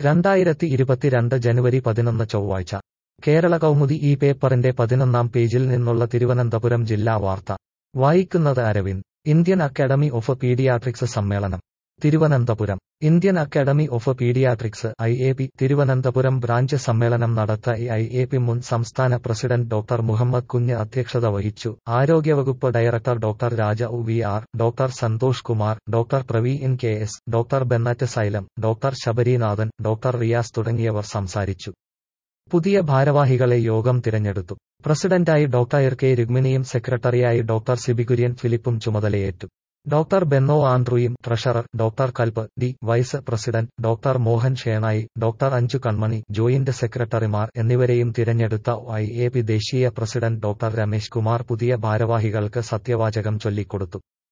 രണ്ടായിരത്തി ഇരുപത്തിരണ്ട് ജനുവരി പതിനൊന്ന് ചൊവ്വാഴ്ച കേരള കൗമുദി ഈ പേപ്പറിന്റെ പതിനൊന്നാം പേജിൽ നിന്നുള്ള തിരുവനന്തപുരം ജില്ലാ വാർത്ത വായിക്കുന്നത് Aravind Indian academy of paediatrics സമ്മേളനം Thiruvananthapuram Indian academy of paediatrics I A P Thiruvananthapuram branch സമ്മേളനം നടത്ത ഐ എ പി മുൻ സംസ്ഥാന പ്രസിഡന്റ് ഡോക്ടർ മുഹമ്മദ് കുഞ്ഞ് അധ്യക്ഷത വഹിച്ചു ആരോഗ്യവകുപ്പ് ഡയറക്ടർ ഡോക്ടർ രാജ ഉ V R doctor Santhosh Kumar doctor Praveen K S doctor Bennett Sailam doctor Sabarinathan doctor Riyas തുടങ്ങിയവർ സംസാരിച്ചു പുതിയ ഭാരവാഹികളെ യോഗം തിരഞ്ഞെടുത്തു പ്രസിഡന്റായി ഡോക്ടർ കെ രുഗ്മിനിയും സെക്രട്ടറിയായി ഡോക്ടർ സിബികുര്യൻ ഫിലിപ്പും ചുമതലയേറ്റു ഡോക്ടർ ബെന്നോ ആൻഡ്രൂയും ട്രഷറർ ഡോക്ടർ കൽപ്പ് D vice president doctor Mohan Shenoy doctor Anju Kanmani joint സെക്രട്ടറിമാർ എന്നിവരെയും തിരഞ്ഞെടുത്ത ഐ എ പി ദേശീയ പ്രസിഡന്റ് ഡോക്ടർ രമേശ് കുമാർ പുതിയ ഭാരവാഹികൾക്ക് സത്യവാചകം ചൊല്ലിക്കൊടുത്തു